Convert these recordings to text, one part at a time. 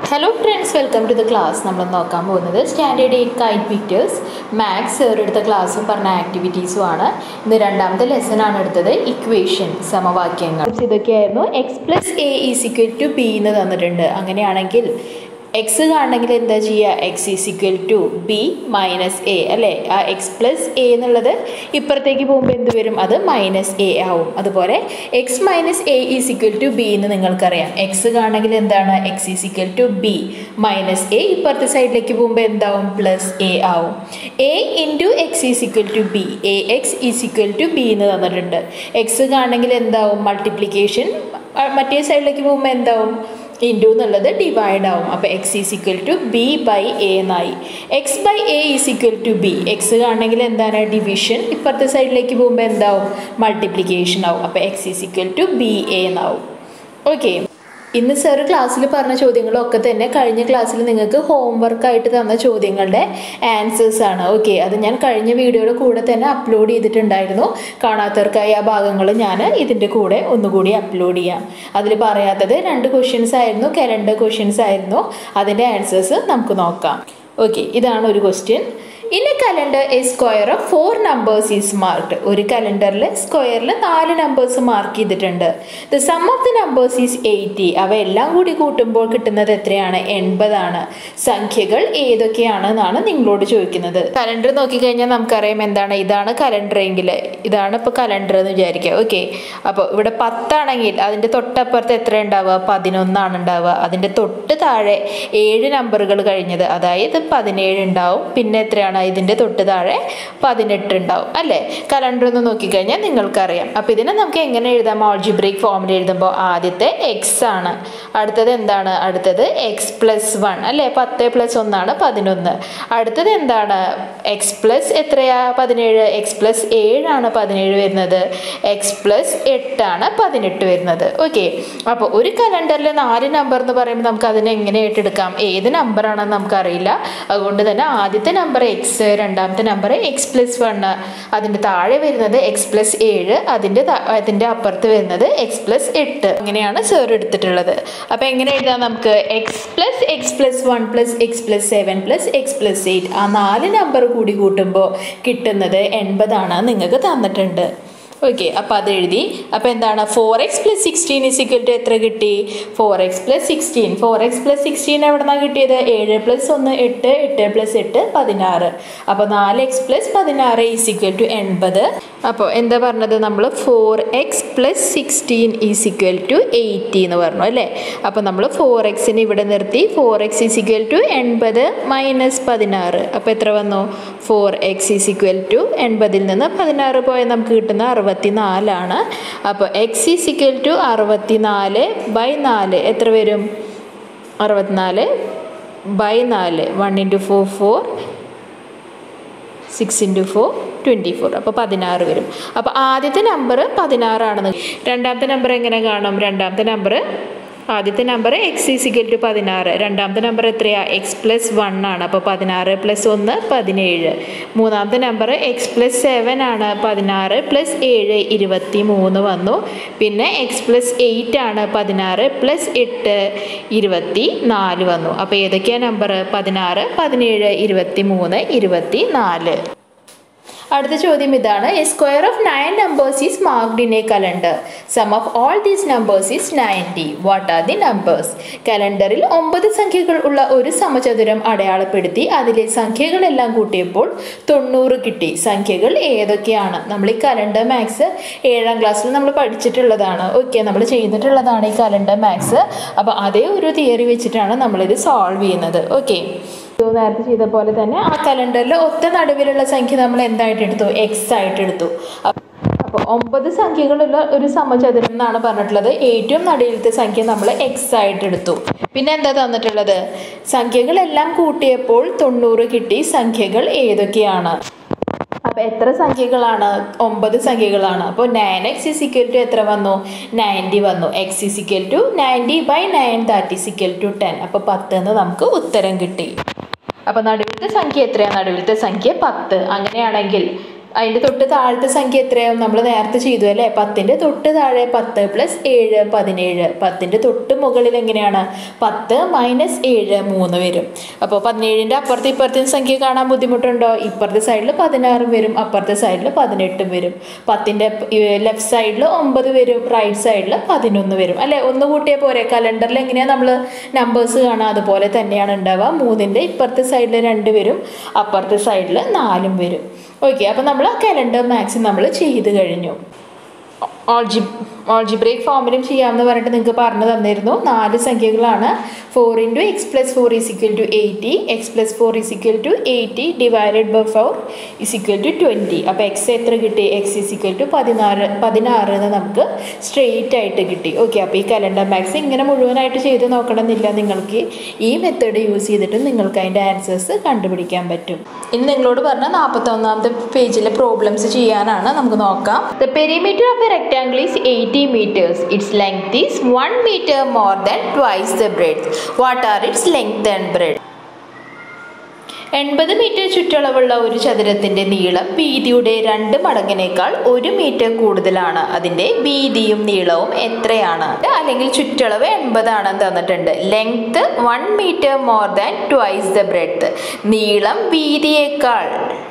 Hello friends welcome to the class നമ്മൾ നോക്കാൻ പോകുന്നത് standard eight KITE pictures maths sir എടുത്ത ക്ലാസ്സും പറഞ്ഞ ആക്ടിവിറ്റീസും ആണ് ഇന്ന് രണ്ടാമത്തെ ലെസൺ ആണ് എടുത്തത് ഇക്വേഷൻ സമവാക്യങ്ങൾ ഇതൊക്കെയായിരുന്നു x plus a is equal to b എന്ന് തന്നിട്ടുണ്ട് അങ്ങനെയാണെങ്കിൽ എക്സ് കാണണമെങ്കിൽ എന്താ ചെയ്യുക x is equal to b minus a അല്ലേ ആ എക്സ് പ്ലസ് എ എന്നുള്ളത് ഇപ്പുറത്തേക്ക് പോകുമ്പോൾ എന്ത് വരും അത് മൈനസ് എ ആവും അതുപോലെ x minus a is equal to b എന്ന് നിങ്ങൾക്കറിയാം എക്സ് കാണണമെങ്കിൽ എന്താണ് x is equal to b minus a ഇപ്പുറത്തെ സൈഡിലേക്ക് പോകുമ്പോൾ എന്താവും പ്ലസ് എ ആവും a into x is equal to b a x is equal to b എന്ന് തന്നിട്ടുണ്ട് എക്സ് കാണണമെങ്കിൽ എന്താവും മൾട്ടിപ്ലിക്കേഷൻ മറ്റേ സൈഡിലേക്ക് പോകുമ്പോൾ എന്താവും ഇൻറ്റു എന്നുള്ളത് ഡിവൈഡ് ആവും അപ്പോൾ x is equal to b by a എന്നായി x by a is equal to b x കാണണമെങ്കിൽ എന്താണ് ഡിവിഷൻ ഇപ്പുറത്തെ സൈഡിലേക്ക് പോകുമ്പോൾ എന്താവും മൾട്ടിപ്ലിക്കേഷൻ ആവും അപ്പോൾ x is equal to b a എന്നാവും ഓക്കെ ഇന്ന് സാർ ക്ലാസ്സിൽ പറഞ്ഞ ചോദ്യങ്ങളൊക്കെ തന്നെ കഴിഞ്ഞ ക്ലാസ്സിൽ നിങ്ങൾക്ക് ഹോംവർക്ക് ആയിട്ട് തന്ന ചോദ്യങ്ങളുടെ ആൻസേഴ്സ് ആണ് ഓക്കെ അത് ഞാൻ കഴിഞ്ഞ വീഡിയോയുടെ കൂടെ തന്നെ അപ്ലോഡ് ചെയ്തിട്ടുണ്ടായിരുന്നു കാണാത്തവർക്കായി ആ ഭാഗങ്ങൾ ഞാൻ ഇതിൻ്റെ കൂടെ ഒന്നുകൂടി അപ്ലോഡ് ചെയ്യാം അതിൽ പറയാത്തത് രണ്ട് ക്വസ്റ്റ്യൻസ് ആയിരുന്നു കലണ്ടർ ക്വസ്റ്റ്യൻസ് ആയിരുന്നു അതിൻ്റെ ആൻസേഴ്സ് നമുക്ക് നോക്കാം ഓക്കെ ഇതാണ് ഒരു question in a calendar a square of four numbers is marked ഒരു കലണ്ടറിൽ സ്ക്വയറിൽ നാല് നമ്പേഴ്സ് മാർക്ക് ചെയ്തിട്ടുണ്ട് the sum of the numbers is eighty അവ എല്ലാം കൂടി കൂട്ടുമ്പോൾ കിട്ടുന്നത് എത്രയാണ് എൺപതാണ് സംഖ്യകൾ ഏതൊക്കെയാണ് എന്നാണ് നിങ്ങളോട് ചോദിക്കുന്നത് കലണ്ടർ നോക്കിക്കഴിഞ്ഞാൽ നമുക്കറിയാം എന്താണ് ഇതാണ് കലണ്ടർ എങ്കിൽ ഇതാണ് ഇപ്പോൾ കലണ്ടർ എന്ന് വിചാരിക്കുക ഓക്കെ അപ്പോൾ ഇവിടെ പത്താണെങ്കിൽ അതിൻ്റെ തൊട്ടപ്പുറത്ത് എത്ര ഉണ്ടാവുക പതിനൊന്നാണ് ഉണ്ടാവുക അതിൻ്റെ തൊട്ട് താഴെ ഏഴ് നമ്പറുകൾ കഴിഞ്ഞത് അതായത് പതിനേഴ് ഉണ്ടാവും പിന്നെ എത്രയാണ് ഇതിൻ്റെ തൊട്ട് താഴെ പതിനെട്ട് ഉണ്ടാവും അല്ലേ കലണ്ടർ ഒന്ന് നോക്കിക്കഴിഞ്ഞാൽ നിങ്ങൾക്കറിയാം അപ്പോൾ ഇതിനെ നമുക്ക് എങ്ങനെ എഴുതാം ഓൾജിബ്രിക് ഫോമിൽ എഴുതുമ്പോൾ ആദ്യത്തെ എക്സ് ആണ് അടുത്തത് എന്താണ് അടുത്തത് എക്സ് പ്ലസ് വൺ അല്ലേ പത്ത് പ്ലസ് ഒന്നാണ് പതിനൊന്ന് അടുത്തത് എന്താണ് എക്സ് പ്ലസ് എത്രയാ പതിനേഴ് എക്സ് പ്ലസ് ഏഴാണ് പതിനേഴ് വരുന്നത് എക്സ് പ്ലസ് എട്ടാണ് പതിനെട്ട് വരുന്നത് ഓക്കെ അപ്പോൾ ഒരു കലണ്ടറിൽ നാല് നമ്പർ എന്ന് പറയുമ്പോൾ നമുക്ക് അതിനെ എങ്ങനെയായിട്ട് എടുക്കാം ഏത് നമ്പറാണെന്ന് നമുക്കറിയില്ല അതുകൊണ്ട് തന്നെ ആദ്യത്തെ നമ്പർ എക്സ് രണ്ടാമത്തെ നമ്പർ എക്സ് പ്ലസ് വൺ അതിൻ്റെ താഴെ വരുന്നത് എക്സ് പ്ലസ് ഏഴ് അതിൻ്റെ അതിൻ്റെ അപ്പുറത്ത് വരുന്നത് എക്സ് പ്ലസ് എട്ട് അങ്ങനെയാണ് സേർ എടുത്തിട്ടുള്ളത് അപ്പോൾ എങ്ങനെ എഴുതാം നമുക്ക് x plus x plus one plus x plus seven plus x plus eight ആ നാല് നമ്പർ കൂടി കൂട്ടുമ്പോൾ കിട്ടുന്നത് എൺപതാണ് നിങ്ങൾക്ക് തന്നിട്ടുണ്ട് ഓക്കെ അപ്പോൾ അത് എഴുതി അപ്പോൾ എന്താണ് four x plus sixteen is equal to എത്ര കിട്ടി four x plus sixteen four x plus sixteen എവിടെ നിന്നാണ് കിട്ടിയത് ഏഴ് പ്ലസ് ഒന്ന് എട്ട് എട്ട് പ്ലസ് എട്ട് പതിനാറ് അപ്പോൾ നാല് എക്സ് പ്ലസ് പതിനാറ് ഈസ് ഇക്വൽ ടു എൺപത് അപ്പോൾ എന്താ പറഞ്ഞത് നമ്മൾ four x plus sixteen is equal to eighty എന്ന് പറഞ്ഞു അല്ലേ അപ്പോൾ നമ്മൾ ഫോർ എക്സിന് ഇവിടെ നിർത്തി four x is equal to എൺപത് മൈനസ് പതിനാറ് അപ്പോൾ എത്ര വന്നു four x is equal to എൺപതിൽ നിന്ന് പതിനാറ് പോയാൽ നമുക്ക് കിട്ടുന്ന അറുപത്തി നാലാണ് അപ്പോൾ എക്സ് ഈസ് ഇക്വൽ ടു അറുപത്തി നാല് ബൈ നാല് എത്ര വരും അറുപത്തിനാല് ബൈ നാല് one into four four six into four twenty four അപ്പോൾ പതിനാറ് വരും അപ്പോൾ ആദ്യത്തെ നമ്പർ പതിനാറാണെന്ന് രണ്ടാമത്തെ നമ്പർ എങ്ങനെ കാണും രണ്ടാമത്തെ നമ്പർ ആദ്യത്തെ നമ്പർ എക്സ് ഈസിക്കൽ ടു പതിനാറ് രണ്ടാമത്തെ നമ്പർ എത്രയാ എക്സ് പ്ലസ് വൺ ആണ് അപ്പോൾ പതിനാറ് പ്ലസ് ഒന്ന് പതിനേഴ് മൂന്നാമത്തെ നമ്പർ എക്സ് പ്ലസ് സെവൻ ആണ് പതിനാറ് പ്ലസ് ഏഴ് ഇരുപത്തി മൂന്ന് വന്നു പിന്നെ എക്സ് പ്ലസ് എയ്റ്റ് ആണ് പതിനാറ് പ്ലസ് എട്ട് ഇരുപത്തി നാല് വന്നു അപ്പോൾ ഏതൊക്കെയാണ് നമ്പർ പതിനാറ് പതിനേഴ് ഇരുപത്തി മൂന്ന് ഇരുപത്തി നാല് അടുത്ത ചോദ്യം ഇതാണ് a square of nine numbers is marked in a calendar sum of all these numbers is ninety what are the numbers കലണ്ടറിൽ ഒമ്പത് സംഖ്യകൾ ഉള്ള ഒരു സമചതുരം അടയാളപ്പെടുത്തി അതിലെ സംഖ്യകളെല്ലാം കൂട്ടിയപ്പോൾ തൊണ്ണൂറ് കിട്ടി സംഖ്യകൾ ഏതൊക്കെയാണ് നമ്മൾ ഈ കലണ്ടർ മാത്സ് ഏഴാം ക്ലാസ്സിൽ നമ്മൾ പഠിച്ചിട്ടുള്ളതാണ് ഓക്കെ നമ്മൾ ചെയ്തിട്ടുള്ളതാണ് ഈ കലണ്ടർ മാത്സ് അപ്പോൾ അതേ ഒരു തിയറി വെച്ചിട്ടാണ് നമ്മളിത് സോൾവ് ചെയ്യുന്നത് ഓക്കെ നേരത്തെ ചെയ്ത പോലെ തന്നെ ആ കലണ്ടറിൽ ഒത്ത നടുവിലുള്ള സംഖ്യ നമ്മൾ എന്തായിട്ട് എടുത്തു എക്സ് ആയിട്ട് എടുത്തു അപ്പോൾ ഒമ്പത് സംഖ്യകളുള്ള ഒരു സമചതുരം എന്നാണ് പറഞ്ഞിട്ടുള്ളത് ഏറ്റവും നടുവിലത്തെ സംഖ്യ നമ്മൾ എക്സ് ആയിട്ട് എടുത്തു പിന്നെ എന്താ തന്നിട്ടുള്ളത് സംഖ്യകളെല്ലാം കൂട്ടിയപ്പോൾ തൊണ്ണൂറ് കിട്ടി സംഖ്യകൾ ഏതൊക്കെയാണ് അപ്പോൾ എത്ര സംഖ്യകളാണ് ഒമ്പത് സംഖ്യകളാണ് അപ്പോൾ നയൻ എക്സ് ഇസിക്കൽ ടു എത്ര വന്നു നയൻറ്റി വന്നു x is equal to ninety by nine that is equal to ten അപ്പോൾ പത്ത് എന്ന് നമുക്ക് ഉത്തരം കിട്ടി അപ്പോൾ നടുവിലത്തെ സംഖ്യ എത്രയാണ് നടുവിലത്തെ സംഖ്യ പത്ത് അങ്ങനെയാണെങ്കിൽ അതിൻ്റെ തൊട്ട് താഴത്തെ സംഖ്യ എത്രയാവും നമ്മൾ നേരത്തെ ചെയ്തു അല്ലേ പത്തിൻ്റെ തൊട്ട് താഴെ പത്ത് പ്ലസ് ഏഴ് പതിനേഴ് പത്തിൻ്റെ തൊട്ട് മുകളിൽ എങ്ങനെയാണ് പത്ത് മൈനസ് ഏഴ് മൂന്ന് വരും അപ്പോൾ പതിനേഴിൻ്റെ അപ്പുറത്തെ ഇപ്പുറത്തെ സംഖ്യ കാണാൻ ബുദ്ധിമുട്ടുണ്ടോ ഇപ്പുറത്തെ സൈഡിൽ പതിനാറും വരും അപ്പുറത്തെ സൈഡിൽ പതിനെട്ടും വരും പത്തിൻ്റെ ലെഫ്റ്റ് സൈഡിൽ ഒമ്പത് വരും റൈറ്റ് സൈഡിൽ പതിനൊന്ന് വരും അല്ലേ ഒന്ന് കൂട്ടിയാൽ പോരെ കലണ്ടറിൽ എങ്ങനെയാണ് നമ്മൾ നമ്പേഴ്സ് കാണുക അതുപോലെ തന്നെയാണ് ഉണ്ടാവുക മൂന്നിൻ്റെ ഇപ്പുറത്തെ സൈഡിൽ രണ്ട് വരും അപ്പുറത്തെ സൈഡിൽ നാലും വരും ഓക്കെ അപ്പോൾ നമ്മൾ കലണ്ടർ മാക്സ് നമ്മൾ ചെയ്ത് കഴിഞ്ഞു ഓൾജി ഓൾജിബ്രേക്ക് ഫോമിലും ചെയ്യാമെന്ന് പറഞ്ഞിട്ട് നിങ്ങൾക്ക് പറഞ്ഞു തന്നിരുന്നു നാല് സംഖ്യകളാണ് four into x plus four is equal to eighty x plus four is equal to eighty divided by four is equal to twenty അപ്പോൾ എക്സ് എത്ര കിട്ടി എക്സ് ഈസ് ഇക്വൽ ടു പതിനാറ് പതിനാറ് എന്ന് നമുക്ക് സ്ട്രെയിറ്റ് ആയിട്ട് കിട്ടി ഓക്കെ അപ്പോൾ ഈ കലണ്ടർ മാക്സ് ഇങ്ങനെ മുഴുവനായിട്ട് ചെയ്ത് നോക്കണമെന്നില്ല നിങ്ങൾക്ക് ഈ മെത്തേഡ് യൂസ് ചെയ്തിട്ട് നിങ്ങൾക്ക് അതിൻ്റെ ആൻസേഴ്സ് കണ്ടുപിടിക്കാൻ പറ്റും ഇനി നിങ്ങളോട് പറഞ്ഞ നാൽപ്പത്തൊന്നാമത്തെ പേജിലെ പ്രോബ്ലംസ് ചെയ്യാനാണ് നമുക്ക് നോക്കാം the perimeter of a rectangle is eighty meters. Its length is 1 meter more than twice the breadth. What are its length and breadth? എൺപത് മീറ്റർ ചുറ്റളവുള്ള ഒരു ചതുരത്തിന്റെ നീളം വീതിയുടെ രണ്ട് മടങ്ങിനേക്കാൾ ഒരു മീറ്റർ കൂടുതലാണ് അതിന്റെ വീതിയും നീളവും എത്രയാണ് അല്ലെങ്കിൽ ചുറ്റളവ് എൺപതാണെന്ന് തന്നിട്ടുണ്ട് length one metre more than twice the breadth നീളം വീതിയേക്കാൾ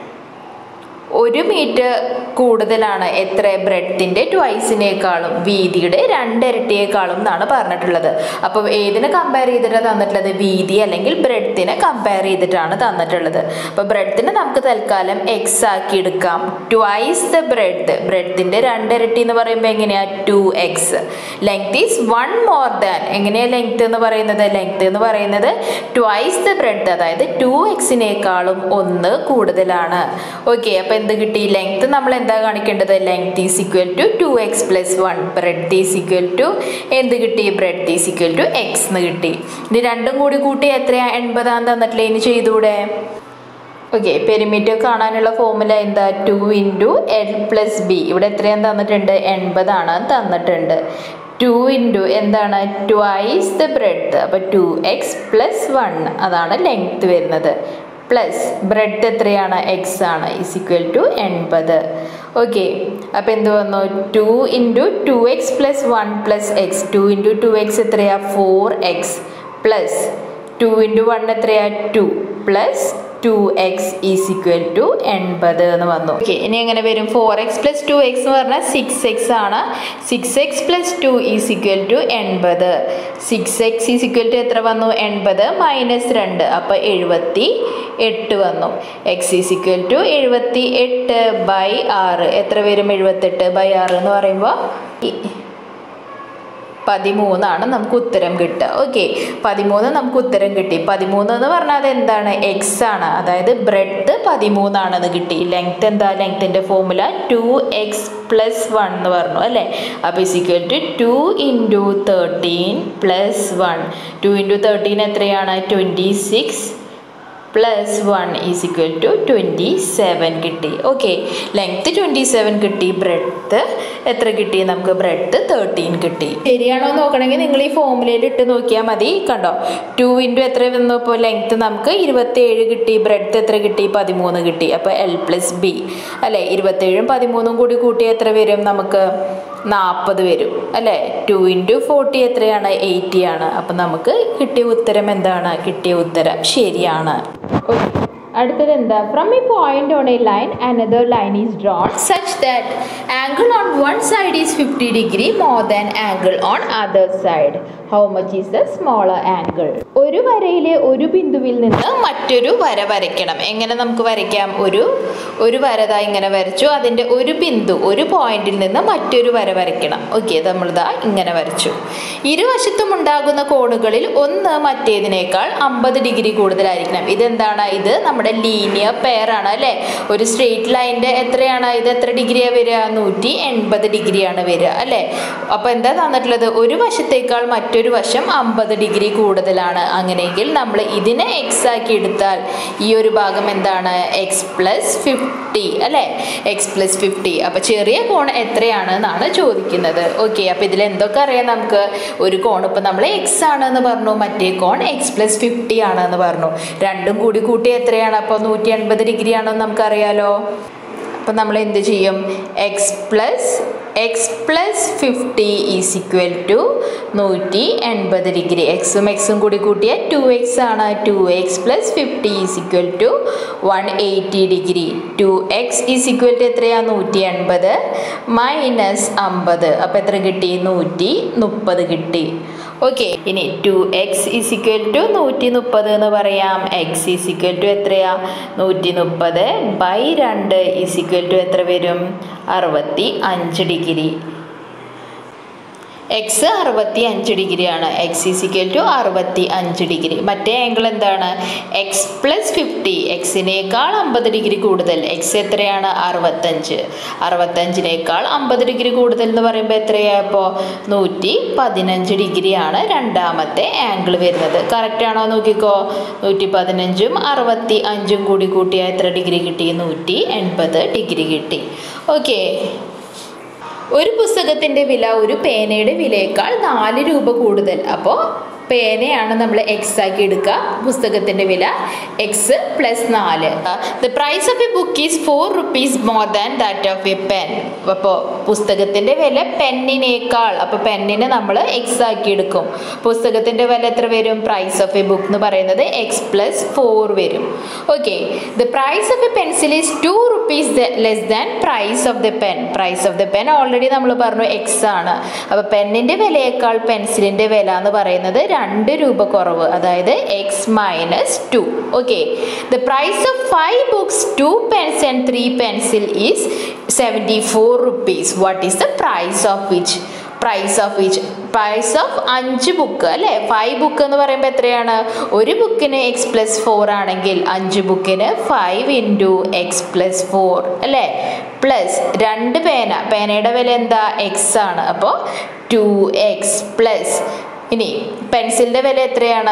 ഒരു മീറ്റർ കൂടുതലാണ് എത്ര ബ്രെഡത്തിൻ്റെ ട്വൈസിനേക്കാളും വീതിയുടെ രണ്ടിരട്ടിയേക്കാളും എന്നാണ് പറഞ്ഞിട്ടുള്ളത് അപ്പോൾ ഏതിനെ കമ്പയർ ചെയ്തിട്ടാണ് തന്നിട്ടുള്ളത് വീതി അല്ലെങ്കിൽ ബ്രെഡത്തിനെ കമ്പയർ ചെയ്തിട്ടാണ് തന്നിട്ടുള്ളത് അപ്പോൾ ബ്രെഡത്തിനെ നമുക്ക് തൽക്കാലം എക്സ് ആക്കി എടുക്കാം ട്വൈസ് ദ ബ്രെഡ് ബ്രെഡത്തിൻ്റെ രണ്ടിരട്ടി എന്ന് പറയുമ്പോൾ എങ്ങനെയാണ് two x length is one more than എങ്ങനെയാണ് ലെങ്ത് എന്ന് പറയുന്നത് ലെങ്ത് എന്ന് പറയുന്നത് ട്വൈസ് ദ ബ്രെഡ് അതായത് ടു എക്സിനേക്കാളും ഒന്ന് കൂടുതലാണ് ഓക്കെ അപ്പോൾ എന്ത് കിട്ടി ലെങ്ത് നമ്മൾ എന്താ കാണിക്കേണ്ടത് length is equal to two x plus one bread is equal to എന്ത് കിട്ടി bread is equal to x എന്ന് കിട്ടി ഇനി രണ്ടും കൂടി കൂട്ടി എത്രയാ എൺപതാം തന്നിട്ടില്ല ഇനി ചെയ്തൂടെ ഓക്കെ പെരിമീറ്റർ കാണാനുള്ള ഫോമുല എന്താ two into l plus b ഇവിടെ എത്രയും തന്നിട്ടുണ്ട് എൺപതാണ് തന്നിട്ടുണ്ട് ടു ഇൻറ്റു എന്താണ് ട്വൈസ് ദ ബ്രെഡ് അപ്പോൾ ടു എക്സ് പ്ലസ് വൺ അതാണ് ലെങ്ത് വരുന്നത് പ്ലസ് ബ്രെഡ് എത്രയാണ് എക്സ് ആണ് ഇസ് ഇക്വൽ ടു എൺപത് ഓക്കെ അപ്പോൾ എന്ത് വന്നു two into two x plus one plus x two into two x എത്രയാ four x plus two into one എത്രയാ two plus two x is equal to എൺപത് എന്ന് വന്നു ഓക്കെ ഇനി എങ്ങനെ വരും four x plus two x എന്ന് പറഞ്ഞാൽ സിക്സ് എക്സ് ആണ് six x plus two is equal to എൺപത് six x is equal to എത്ര വന്നു എൺപത് മൈനസ് രണ്ട് അപ്പോൾ എഴുപത്തി എട്ട് വന്നു എക്സ് ഈസ് ഇക്വൽ ടു എഴുപത്തി എട്ട് ബൈ ആറ് എത്ര വരും എഴുപത്തെട്ട് ബൈ ആറ് എന്ന് പറയുമ്പോൾ പതിമൂന്നാണ് നമുക്ക് ഉത്തരം കിട്ടുക ഓക്കെ പതിമൂന്ന് നമുക്ക് ഉത്തരം കിട്ടി പതിമൂന്ന് എന്ന് പറഞ്ഞാൽ അത് എന്താണ് എക്സ് ആണ് അതായത് ബ്രെഡ് പതിമൂന്നാണെന്ന് കിട്ടി ലെങ്ത് എന്താ ലെങ്ത്തിൻ്റെ formula two x plus one എന്ന് പറഞ്ഞു അല്ലേ അപ്പോൾ is equal to two into thirteen plus one two into thirteen എത്രയാണ് twenty six plus one is equal to twenty seven കിട്ടി ഓക്കെ ലെങ്ത് ട്വൻറ്റി സെവൻ കിട്ടി ബ്രെഡ്ത്ത് എത്ര കിട്ടി നമുക്ക് ബ്രെഡ്ത്ത് തേർട്ടീൻ കിട്ടി ശരിയാണോ നോക്കണമെങ്കിൽ നിങ്ങൾ ഈ ഫോമുലയിൽ ഇട്ട് നോക്കിയാൽ മതി കണ്ടോ ടു ഇൻറ്റു എത്ര വന്നപ്പോൾ ലെങ്ത് നമുക്ക് ഇരുപത്തേഴ് കിട്ടി ബ്രെഡ്ത്ത് എത്ര കിട്ടി പതിമൂന്ന് കിട്ടി അപ്പോൾ എൽ പ്ലസ് ബി അല്ലേ ഇരുപത്തേഴും പതിമൂന്നും കൂടി കൂട്ടി എത്ര വരും നമുക്ക് നാൽപ്പത് വരും അല്ലേ ടു ഇൻറ്റു ഫോർട്ടി എത്രയാണ് എയ്റ്റി ആണ് അപ്പം നമുക്ക് കിട്ടിയ ഉത്തരം എന്താണ് കിട്ടിയ ഉത്തരം ശരിയാണ് അടുത്തത് എന്താ from a point on a line another line is drawn such that angle on one side is fifty degree more than angle on other side how much is the smaller angle ഒരു വരയിലെ ഒരു ബിന്ദുവിൽ നിന്ന് മറ്റൊരു വര വരയ്ക്കണം എങ്ങനെ നമുക്ക് വരയ്ക്കാം ഒരു ഒരു വരതാ ഇങ്ങനെ വരച്ചു അതിൻ്റെ ഒരു ബിന്ദു ഒരു പോയിന്റിൽ നിന്ന് മറ്റൊരു വര വരയ്ക്കണം ഓക്കെ നമ്മളിതാ ഇങ്ങനെ വരച്ചു ഇരുവശത്തും ഉണ്ടാകുന്ന കോണുകളിൽ ഒന്ന് മറ്റേതിനേക്കാൾ അമ്പത് ഡിഗ്രി കൂടുതലായിരിക്കണം ഇതെന്താണ് ഇത് നമ്മുടെ ലീനിയർ പെയർ ആണ് അല്ലേ ഒരു സ്ട്രെയിറ്റ് ലൈൻ്റെ എത്രയാണ് ഇത് എത്ര ഡിഗ്രിയാണ് വരിക നൂറ്റി എൺപത് ഡിഗ്രിയാണ് വരിക അല്ലേ അപ്പോൾ എന്താ തന്നിട്ടുള്ളത് ഒരു വശത്തേക്കാൾ മറ്റൊരു വശം അമ്പത് ഡിഗ്രി കൂടുതലാണ് അങ്ങനെയെങ്കിൽ നമ്മൾ ഇതിനെ എക്സ് ആക്കി എടുത്താൽ ഈ ഒരു ഭാഗം എന്താണ് എക്സ് പ്ലസ് ഫിഫ്റ്റി അല്ലേ എക്സ് പ്ലസ് ഫിഫ്റ്റി അപ്പോൾ ചെറിയ കോൺ എത്രയാണ് എന്നാണ് ചോദിക്കുന്നത് ഓക്കെ അപ്പോൾ ഇതിൽ എന്തൊക്കെ അറിയാം നമുക്ക് ഒരു കോൺ ഇപ്പോൾ നമ്മൾ എക്സ് ആണെന്ന് പറഞ്ഞു മറ്റേ കോൺ എക്സ് പ്ലസ് ഫിഫ്റ്റി ആണെന്ന് പറഞ്ഞു രണ്ടും കൂടി കൂട്ടി എത്രയാണ് അപ്പോൾ നൂറ്റി എൺപത് ഡിഗ്രി ആണെന്ന് നമുക്കറിയാലോ അപ്പം നമ്മൾ എന്ത് ചെയ്യും x plus x plus fifty is equal to നൂറ്റി എൺപത് ഡിഗ്രി എക്സും എക്സും കൂടി കൂട്ടിയാൽ ടു എക്സ് ആണ് two x plus fifty is equal to one eighty degree two x is equal to എത്രയാണ് നൂറ്റി എൺപത് മൈനസ് അമ്പത് അപ്പോൾ എത്ര കിട്ടി നൂറ്റി മുപ്പത് കിട്ടി ഓക്കെ ഇനി two x is equal to നൂറ്റി മുപ്പത് എന്ന് പറയാം എക്സ് ഈസ് ഇക്വൽ ടു എത്രയാ നൂറ്റി മുപ്പത് ബൈ രണ്ട് ഈസ് ഇക്വൽ ടു എത്ര വരും അറുപത്തി അഞ്ച് ഡിഗ്രി എക്സ് അറുപത്തി അഞ്ച് ഡിഗ്രിയാണ് എക്സ് ഈസിക്കൽ ടു അറുപത്തി അഞ്ച് ഡിഗ്രി മറ്റേ ആംഗിൾ എന്താണ് എക്സ് പ്ലസ് ഫിഫ്റ്റി എക്സിനേക്കാൾ അമ്പത് ഡിഗ്രി കൂടുതൽ എക്സ് എത്രയാണ് അറുപത്തഞ്ച് അറുപത്തഞ്ചിനേക്കാൾ അമ്പത് ഡിഗ്രി കൂടുതൽ എന്ന് പറയുമ്പോൾ എത്രയാണ് ഇപ്പോൾ നൂറ്റി പതിനഞ്ച് ഡിഗ്രിയാണ് രണ്ടാമത്തെ ആംഗിൾ വരുന്നത് കറക്റ്റ് ആണോ നോക്കിക്കോ നൂറ്റി പതിനഞ്ചും അറുപത്തി അഞ്ചും കൂടി കൂട്ടിയാൽ എത്ര ഡിഗ്രി കിട്ടി നൂറ്റി എൺപത് ഡിഗ്രി കിട്ടി ഓക്കെ ഒരു പുസ്തകത്തിൻ്റെ വില ഒരു പേനയുടെ വിലയേക്കാൾ നാല് രൂപ കൂടുതൽ അപ്പോൾ പേനയാണ് നമ്മൾ എക്സ് ആക്കി എടുക്കുക പുസ്തകത്തിൻ്റെ വില എക്സ് പ്ലസ് നാല് the price of a book is four rupees more than that of a pen അപ്പോൾ പുസ്തകത്തിൻ്റെ വില പെന്നിനേക്കാൾ അപ്പോൾ പെന്നിന് നമ്മൾ എക്സ് ആക്കി എടുക്കും പുസ്തകത്തിൻ്റെ വില എത്ര വരും പ്രൈസ് ഓഫ് എ ബുക്ക് എന്ന് പറയുന്നത് എക്സ് പ്ലസ് ഫോർ വരും okay the price of a pencil is two rupees less than price of the pen price of the pen already നമ്മൾ പറഞ്ഞു എക്സ് ആണ് അപ്പോൾ പെന്നിൻ്റെ വിലയേക്കാൾ പെൻസിലിൻ്റെ വില എന്ന് പറയുന്നത് രണ്ട് രൂപ കുറവ് അതായത് x minus two okay the price of five books two pens and three pencil is seventy four rupees what is the price of which price of which price of അഞ്ച് ബുക്ക് അല്ലേ ഫൈവ് ബുക്ക് എന്ന് പറയുമ്പോൾ എത്രയാണ് ഒരു ബുക്കിന് X plus four ആണെങ്കിൽ അഞ്ച് ബുക്കിന് five into x plus four അല്ലേ പ്ലസ് രണ്ട് പേന പേനയുടെ വില എന്താ എക്സ് ആണ് അപ്പോൾ ടു എക്സ് പ്ലസ് ഇനി പെൻസിലിൻ്റെ വില എത്രയാണ്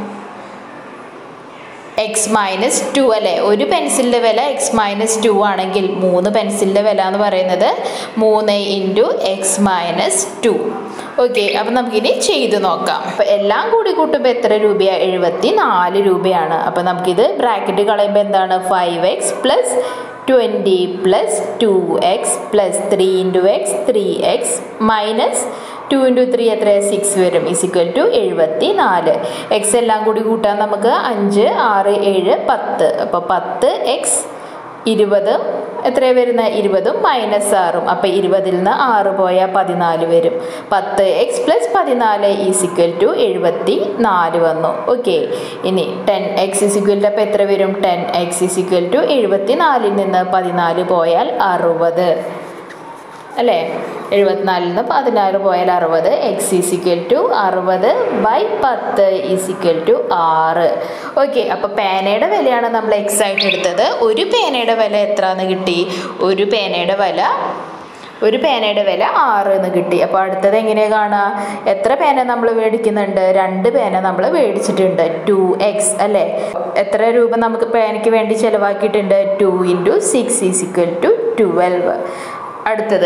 എക്സ് മൈനസ് ടു അല്ലേ ഒരു പെൻസിലിൻ്റെ വില എക്സ് മൈനസ് ടു ആണെങ്കിൽ മൂന്ന് പെൻസിലിൻ്റെ വില എന്ന് പറയുന്നത് മൂന്ന് into x minus two okay അപ്പം നമുക്കിനി ചെയ്ത് നോക്കാം അപ്പം എല്ലാം കൂടി കൂട്ടുമ്പോൾ എത്ര രൂപയാണ് എഴുപത്തി നാല് രൂപയാണ് അപ്പം നമുക്കിത് ബ്രാക്കറ്റ് കളയുമ്പോൾ എന്താണ് five x plus twenty plus two x plus three into x three x minus two into three എത്ര സിക്സ് വരും ഇസിക്വൽ ടു എഴുപത്തി നാല് എക്സ് എല്ലാം കൂടി കൂട്ടാൻ നമുക്ക് അഞ്ച് ആറ് ഏഴ് പത്ത് അപ്പോൾ പത്ത് എക്സ് ഇരുപത് എത്രയാണ് വരുന്നത് ഇരുപതും മൈനസ് ആറും അപ്പോൾ ഇരുപതിൽ നിന്ന് ആറ് പോയാൽ പതിനാല് വരും പത്ത് എക്സ് പ്ലസ് പതിനാല് ഈസിക്വൽ ടു എഴുപത്തി നാല് വന്നു ഓക്കെ ഇനി ടെൻ എക്സ് ഇസിക്വൽ അപ്പോൾ എത്ര വരും ടെൻ എക്സ് ഇസിക്വൽ ടു എഴുപത്തി നാലിൽ നിന്ന് പതിനാല് പോയാൽ അറുപത് അല്ലേ എഴുപത്തിനാലിൽ നിന്ന് പതിനാറ് പോയാൽ അറുപത് എക്സ് ഈസിക്വൽ ടു അറുപത് ബൈ പത്ത് ഈസിക്വൽ ടു ആറ് ഓക്കെ അപ്പോൾ പേനയുടെ വിലയാണ് നമ്മൾ എക്സ് ആയിട്ട് എടുത്തത് ഒരു പേനയുടെ വില എത്രയെന്ന് കിട്ടി ഒരു പേനയുടെ വില ഒരു പേനയുടെ വില ആറ് എന്ന് കിട്ടി അപ്പോൾ അടുത്തത് എങ്ങനെയാണ് കാണുക എത്ര പേന നമ്മൾ മേടിക്കുന്നുണ്ട് രണ്ട് പേന നമ്മൾ മേടിച്ചിട്ടുണ്ട് ടു എക്സ് അല്ലേ എത്ര രൂപ നമുക്ക് പേനയ്ക്ക് വേണ്ടി ചിലവാക്കിയിട്ടുണ്ട് two into six is equal to twelve അടുത്തത്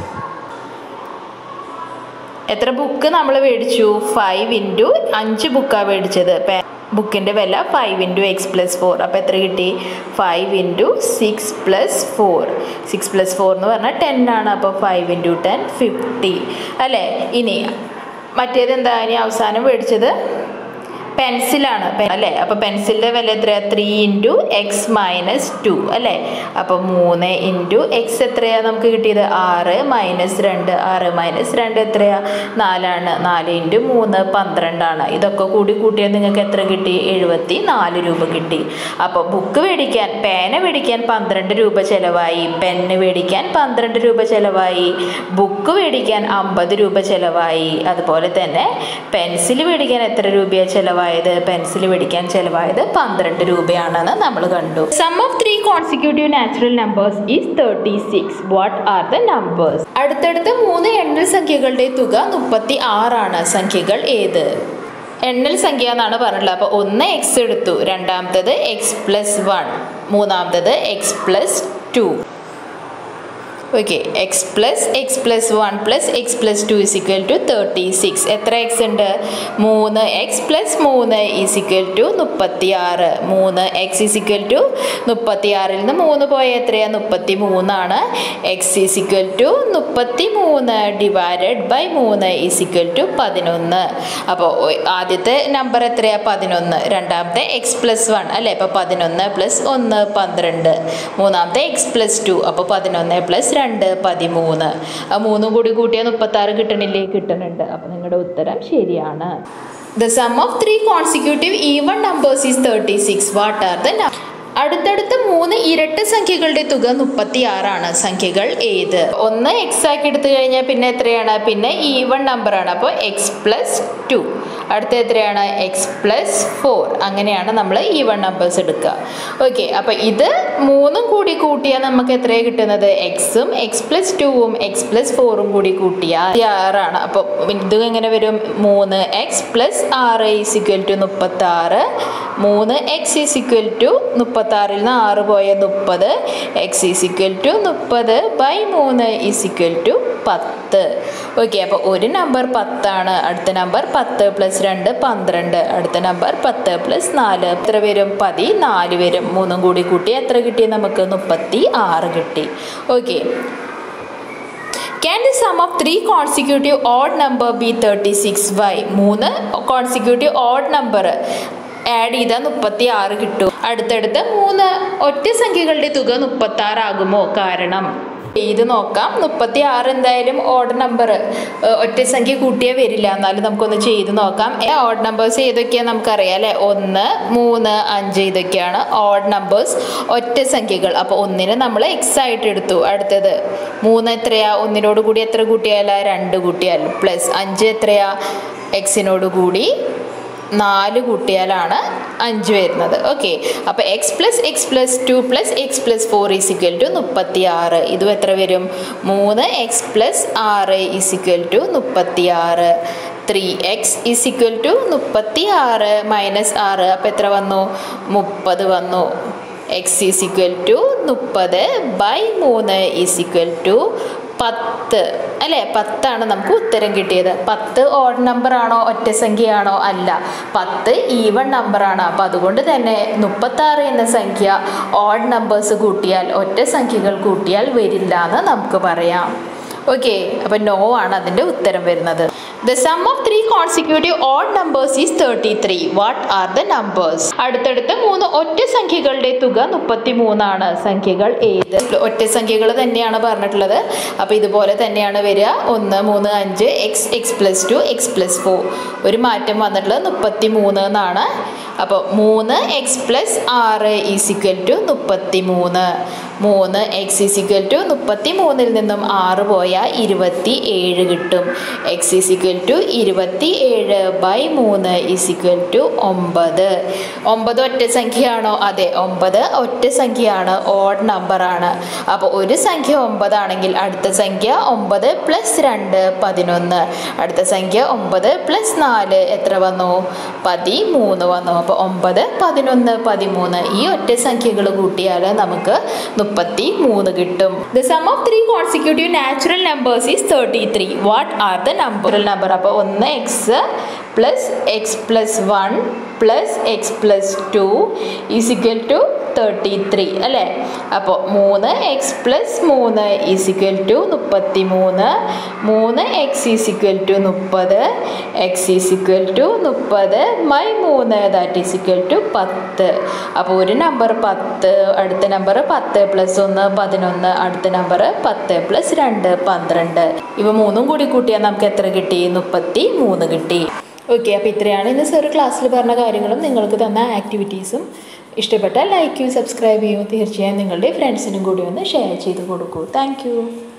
എത്ര ബുക്ക് നമ്മൾ മേടിച്ചു ഫൈവ് ഇൻറ്റു അഞ്ച് ബുക്കാണ് മേടിച്ചത് ബുക്കിൻ്റെ വില five into x plus four അപ്പോൾ എത്ര കിട്ടി five into six plus four six plus four എന്ന് പറഞ്ഞാൽ ടെൻ ആണ് അപ്പോൾ ഫൈവ് ഇൻറ്റു ടെൻ ഫിഫ്റ്റി അല്ലേ ഇനി മറ്റേത് എന്താ ഇനി അവസാനം മേടിച്ചത് പെൻസിലാണ് അല്ലേ അപ്പോൾ പെൻസിലിൻ്റെ വില എത്രയാണ് three into x minus two അല്ലേ അപ്പോൾ മൂന്ന് ഇൻറ്റു എക്സ് എത്രയാണ് നമുക്ക് കിട്ടിയത് ആറ് മൈനസ് രണ്ട് ആറ് മൈനസ് രണ്ട് എത്രയാണ് നാലാണ് നാല് ഇൻറ്റു മൂന്ന് പന്ത്രണ്ടാണ് ഇതൊക്കെ കൂടി കൂട്ടിയാൽ നിങ്ങൾക്ക് എത്ര കിട്ടി എഴുപത്തി നാല് രൂപ കിട്ടി അപ്പോൾ ബുക്ക് മേടിക്കാൻ പേന മേടിക്കാൻ പന്ത്രണ്ട് രൂപ ചിലവായി പെന്ന് മേടിക്കാൻ പന്ത്രണ്ട് രൂപ ചിലവായി ബുക്ക് മേടിക്കാൻ അമ്പത് രൂപ ചിലവായി അതുപോലെ തന്നെ പെൻസിൽ മേടിക്കാൻ എത്ര രൂപയാണ് ചിലവായി ചിലവായത് പെൻസിൽ മേടിക്കാൻ ചിലവായത് പന്ത്രണ്ട് രൂപയാണെന്ന് നമ്മൾ കണ്ടു sum of three consecutive natural numbers is thirty six what are the numbers അടുത്തടുത്ത മൂന്ന് എണ്ണൽ സംഖ്യകളുടെ തുക മുപ്പത്തി ആറാണ് സംഖ്യകൾ ഏത് എണ്ണൽ സംഖ്യ എന്നാണ് പറഞ്ഞിട്ടുള്ളത് അപ്പോൾ ഒന്ന് എക്സ് എടുത്തു രണ്ടാമത്തത് എക്സ് പ്ലസ് വൺ മൂന്നാമത്തത് x plus two okay x plus x plus one plus x plus two is equal to thirty six എത്ര എക്സ് ഉണ്ട് മൂന്ന് എക്സ് പ്ലസ് മൂന്ന് ഇസിക്വൽ ടു മുപ്പത്തി ആറ് മൂന്ന് എക്സ് ഇസിക്വൽ ടു മുപ്പത്തി ആറിൽ നിന്ന് മൂന്ന് പോയ എത്രയാണ് മുപ്പത്തി മൂന്നാണ് എക്സ് ഇസിക്വൽ ടു മുപ്പത്തി മൂന്ന് ഡിവൈഡഡ് ബൈ മൂന്ന് ഇസിക്വൽ ടു പതിനൊന്ന് അപ്പോൾ ആദ്യത്തെ നമ്പർ എത്രയാണ് പതിനൊന്ന് രണ്ടാമത്തെ എക്സ് പ്ലസ് വൺ അല്ലേ അപ്പോൾ പതിനൊന്ന് പ്ലസ് ഒന്ന് പന്ത്രണ്ട് മൂന്നാമത്തെ എക്സ് പ്ലസ് ടു അപ്പോൾ പതിനൊന്ന് പ്ലസ് രണ്ട് പതിമൂന്ന് ആ മൂന്നും കൂടി കൂട്ടിയാൽ മുപ്പത്താറ് കിട്ടണില്ലേ കിട്ടുന്നുണ്ട് അപ്പോൾ നിങ്ങളുടെ ഉത്തരം ശരിയാണ് the sum of three consecutive even numbers is thirty six what are the അടുത്തടുത്ത മൂന്ന് ഇരട്ട സംഖ്യകളുടെ തുക മുപ്പത്തി ആറാണ് സംഖ്യകൾ ഏത് ഒന്ന് എക്സ് ആക്കി എടുത്തു കഴിഞ്ഞാൽ പിന്നെ എത്രയാണ് പിന്നെ ഈവൺ നമ്പറാണ് അപ്പോൾ എക്സ് പ്ലസ് ടു അടുത്ത എത്രയാണ് എക്സ് പ്ലസ് ഫോർ അങ്ങനെയാണ് നമ്മൾ ഈവൺ നമ്പേഴ്സ് എടുക്കുക ഓക്കെ അപ്പോൾ ഇത് മൂന്നും കൂടി കൂട്ടിയാൽ നമുക്ക് എത്രയാണ് കിട്ടുന്നത് എക്സും എക്സ് പ്ലസ് ടുവും എക്സ് പ്ലസ് ഫോറും കൂടി കൂട്ടിയാൽ ആറാണ് അപ്പോൾ ഇത് എങ്ങനെ വരും മൂന്ന് എക്സ് പ്ലസ് ആറ് ഈസിക്വൽ ടു മുപ്പത്തി ആറ് മൂന്ന് എക്സ് ഈസിക്വൽ ടു മുപ്പത്താറിൽ നിന്ന് ആറ് പോയ മുപ്പത് എക്സ് ഈസിക്വൽ ടു മുപ്പത് ബൈ മൂന്ന് ഈസിക്വൽ ടു പത്ത് ഓക്കെ അപ്പോൾ ഒരു നമ്പർ പത്താണ് അടുത്ത നമ്പർ പത്ത് പ്ലസ് രണ്ട് പന്ത്രണ്ട് അടുത്ത നമ്പർ പത്ത് പ്ലസ് നാല് എത്ര വരും പതി നാല് വരും മൂന്നും കൂടി കൂട്ടി എത്ര കിട്ടി നമുക്ക് മുപ്പത്തി ആറ് കിട്ടി okay can the sum of three consecutive odd number be thirty six by മൂന്ന് കോൺസിക്യൂട്ടീവ് ഓഡ് നമ്പർ ആഡ് ചെയ്താൽ മുപ്പത്തി ആറ് കിട്ടും അടുത്തടുത്ത് മൂന്ന് ഒറ്റ സംഖ്യകളുടെ തുക മുപ്പത്തി ആറാകുമോ കാരണം ഇത് നോക്കാം മുപ്പത്തി ആറ് എന്തായാലും ഓഡ് നമ്പർ ഒറ്റ സംഖ്യ കൂട്ടിയേ വരില്ല എന്നാലും നമുക്കൊന്ന് ചെയ്ത് നോക്കാം ഓഡ് നമ്പേഴ്സ് ഏതൊക്കെയാണ് നമുക്കറിയാം അല്ലേ ഒന്ന് മൂന്ന് അഞ്ച് ഇതൊക്കെയാണ് ഓഡ് നമ്പേഴ്സ് ഒറ്റ സംഖ്യകൾ അപ്പോൾ ഒന്നിന് നമ്മൾ എക്സ് ആയിട്ട് എടുത്തു അടുത്തത് മൂന്ന് എത്രയാ ഒന്നിനോട് കൂടി എത്ര കൂട്ടിയാലാ രണ്ട് കൂട്ടിയാൽ പ്ലസ് അഞ്ച് എത്രയാ എക്സിനോട് കൂടി നാല് കൂട്ടിയാലാണ് അഞ്ച് വരുന്നത് ഓക്കെ അപ്പോൾ x plus x plus two plus x plus four is equal to മുപ്പത്തി ആറ് ഇതും എത്ര വരും മൂന്ന് എക്സ് പ്ലസ് ആറ് ഈസിക്വൽ ടു മുപ്പത്തി ആറ് ത്രീ എക്സ് ഈസിക്വൽ ടു മുപ്പത്തി ആറ് മൈനസ് ആറ് അപ്പോൾ എത്ര വന്നു മുപ്പത് വന്നു എക്സ് ഈസിക്വൽ ടു മുപ്പത് ബൈ മൂന്ന് ഈസിക്വൽ ടു പത്ത് അല്ലേ പത്താണ് നമുക്ക് ഉത്തരം കിട്ടിയത് പത്ത് ഓഡ് നമ്പർ ആണോ ഒറ്റ സംഖ്യയാണോ അല്ല പത്ത് ഈവൺ നമ്പറാണ് അപ്പം അതുകൊണ്ട് തന്നെ മുപ്പത്താറ് എന്ന സംഖ്യ ഓഡ് നമ്പേഴ്സ് കൂട്ടിയാൽ ഒറ്റ സംഖ്യകൾ കൂട്ടിയാൽ വരില്ല എന്ന് നമുക്ക് പറയാം ഓക്കെ അപ്പം നോ ആണ് അതിൻ്റെ ഉത്തരം വരുന്നത് the sum of three consecutive odd numbers is thirty three what are the numbers അടുത്തടുത്ത മൂന്ന് ഒറ്റ സംഖ്യകളുടെ തുക മുപ്പത്തി മൂന്നാണ് സംഖ്യകൾ ഏത് ഒറ്റ സംഖ്യകൾ തന്നെയാണ് പറഞ്ഞിട്ടുള്ളത് അപ്പോൾ ഇതുപോലെ തന്നെയാണ് വരിക ഒന്ന് മൂന്ന് അഞ്ച് x x plus two x plus four ഒരു മാറ്റം വന്നിട്ടുള്ളത് മുപ്പത്തി മൂന്ന് എന്നാണ് അപ്പോൾ മൂന്ന് എക്സ് പ്ലസ് ആറ് ഈസിക്വൽ ടു മുപ്പത്തി മൂന്ന് മൂന്ന് എക്സ് ഈസിക്വൽ ടു മുപ്പത്തി മൂന്നിൽ നിന്നും ആറ് പോയാൽ ഇരുപത്തി ഏഴ് കിട്ടും എക്സ് ഈസിക്വൽ ടു ഇരുപത്തി ഏഴ് ബൈ മൂന്ന് ഈസിക്വൽ ടു ഒമ്പത് ഒമ്പത് ഒറ്റ സംഖ്യയാണോ അതെ ഒമ്പത് ഒറ്റ സംഖ്യയാണ് ഓഡ് നമ്പറാണ് അപ്പോൾ ഒരു സംഖ്യ ഒമ്പതാണെങ്കിൽ അടുത്ത സംഖ്യ ഒമ്പത് പ്ലസ് രണ്ട് പതിനൊന്ന് അടുത്ത സംഖ്യ ഒമ്പത് പ്ലസ് നാല് എത്ര വന്നു പതിമൂന്ന് വന്നു അപ്പോൾ ഒമ്പത് പതിനൊന്ന് പതിമൂന്ന് ഈ ഒറ്റ സംഖ്യകൾ കൂട്ടിയാൽ നമുക്ക് മുപ്പത്തി മൂന്ന് കിട്ടും the sum of three consecutive natural numbers is thirty three what are the number number അപ്പോൾ ഒന്ന് x plus x plus one plus x plus two is equal to thirty three അല്ലേ അപ്പോൾ മൂന്ന് എക്സ് പ്ലസ് മൂന്ന് ഈസിക്വൽ ടു മുപ്പത്തി മൂന്ന് മൂന്ന് x is equal to മുപ്പത് എക്സ് ഈസിക്വൽ ടു മുപ്പത് മൈ മൂന്ന് ദാറ്റ് ഈസിക്വൽ ടു പത്ത് അപ്പോൾ ഒരു നമ്പർ പത്ത് അടുത്ത നമ്പർ പത്ത് പ്ലസ് ഒന്ന് പതിനൊന്ന് അടുത്ത നമ്പർ പത്ത് പ്ലസ് രണ്ട് പന്ത്രണ്ട് ഇവ മൂന്നും കൂടി കൂട്ടിയാൽ നമുക്ക് എത്ര കിട്ടി മുപ്പത്തി മൂന്ന് കിട്ടി ഓക്കെ അപ്പോൾ ഇത്രയാണ് ഇന്ന് സാർ ക്ലാസ്സിൽ പറഞ്ഞ കാര്യങ്ങളും നിങ്ങൾക്ക് തന്ന ആക്ടിവിറ്റീസും ഇഷ്ടപ്പെട്ടാൽ ലൈക്ക് ചെയ്യൂ സബ്സ്ക്രൈബ് ചെയ്യൂ തീർച്ചയായും നിങ്ങളുടെ ഫ്രണ്ട്സിനും കൂടി ഒന്ന് ഷെയർ ചെയ്ത് കൊടുക്കൂ താങ്ക്